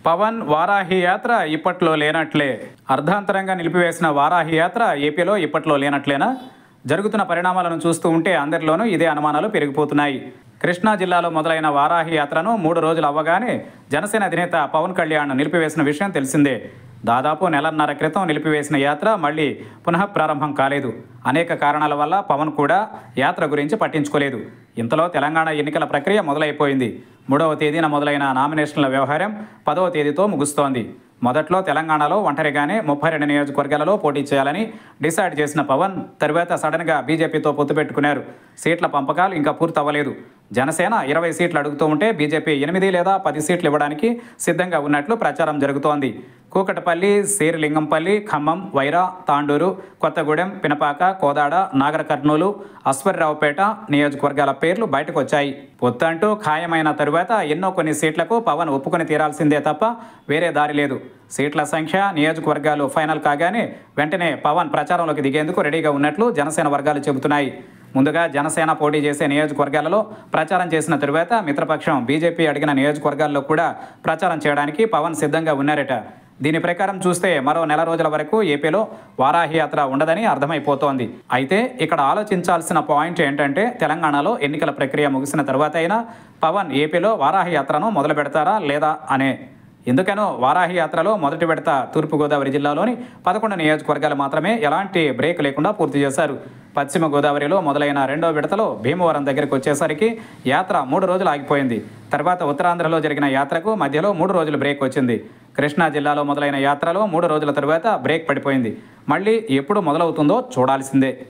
పవన్ వారాహి యాత్ర ఇప్పట్లో లేనట్లే అర్ధాంతరంగా నిలిపివేసిన వారాహి యాత్ర ఏపీలో ఇప్పట్లో లేనట్లేనా జరుగుతున్న పరిణామాలను చూస్తూ ఉంటే అందరిలోనూ ఇదే అనుమానాలు పెరిగిపోతున్నాయి కృష్ణా జిల్లాలో మొదలైన వారాహి యాత్రను మూడు రోజులు అవ్వగానే జనసేన అధినేత పవన్ కళ్యాణ్ నిలిపివేసిన విషయం తెలిసిందే దాదాపు నెలన్నర క్రితం నిలిపివేసిన యాత్ర మళ్ళీ పునః ప్రారంభం కాలేదు అనేక కారణాల వల్ల పవన్ కూడా యాత్ర గురించి పట్టించుకోలేదు ఇంతలో తెలంగాణ ఎన్నికల ప్రక్రియ మొదలైపోయింది మూడవ తేదీన మొదలైన నామినేషన్ల వ్యవహారం పదవ తేదీతో ముగుస్తోంది మొదట్లో తెలంగాణలో ఒంటరిగానే ముప్పై రెండు నియోజకవర్గాలలో పోటీ చేయాలని డిసైడ్ చేసిన పవన్ తరువాత సడన్గా బీజేపీతో పొత్తు పెట్టుకున్నారు సీట్ల పంపకాలు ఇంకా పూర్తవ్వలేదు జనసేన ఇరవై సీట్లు అడుగుతూ ఉంటే బీజేపీ ఎనిమిది లేదా పది సీట్లు ఇవ్వడానికి సిద్ధంగా ఉన్నట్లు ప్రచారం జరుగుతోంది కూకటపల్లి శేరిలింగంపల్లి ఖమ్మం వైరా తాండూరు కొత్తగూడెం పినపాక కోదాడ నాగర కర్నూలు అశ్వర్రావుపేట నియోజకవర్గాల పేర్లు బయటకు వచ్చాయి పొత్తంటూ ఖాయమైన తరువాత ఎన్నో కొన్ని సీట్లకు పవన్ ఒప్పుకొని తీరాల్సిందే తప్ప వేరే దారి లేదు సీట్ల సంఖ్య నియోజకవర్గాలు ఫైనల్ కాగానే వెంటనే పవన్ ప్రచారంలోకి దిగేందుకు రెడీగా ఉన్నట్లు జనసేన వర్గాలు చెబుతున్నాయి ముందుగా జనసేన పోటీ చేసే నియోజకవర్గాలలో ప్రచారం చేసిన తరువాత మిత్రపక్షం బీజేపీ అడిగిన నియోజకవర్గాల్లో కూడా ప్రచారం చేయడానికి పవన్ సిద్ధంగా ఉన్నారట దీని ప్రకారం చూస్తే మరో నెల రోజుల వరకు ఏపీలో వారాహి యాత్ర ఉండదని అర్థమైపోతోంది అయితే ఇక్కడ ఆలోచించాల్సిన పాయింట్ ఏంటంటే తెలంగాణలో ఎన్నికల ప్రక్రియ ముగిసిన తర్వాత అయినా పవన్ ఏపీలో వారాహి యాత్రను మొదలు పెడతారా లేదా అనే ఎందుకనో వారాహి యాత్రలో మొదటి విడత తూర్పుగోదావరి జిల్లాలోని పదకొండు నియోజకవర్గాలు మాత్రమే ఎలాంటి బ్రేక్ లేకుండా పూర్తి చేశారు పశ్చిమ గోదావరిలో మొదలైన రెండో విడతలో భీమవరం దగ్గరికి వచ్చేసరికి యాత్ర మూడు రోజులు ఆగిపోయింది తర్వాత ఉత్తరాంధ్రలో జరిగిన యాత్రకు మధ్యలో మూడు రోజులు బ్రేక్ వచ్చింది కృష్ణా జిల్లాలో మొదలైన యాత్రలో మూడు రోజుల తరువాత బ్రేక్ పడిపోయింది మళ్ళీ ఎప్పుడు మొదలవుతుందో చూడాల్సిందే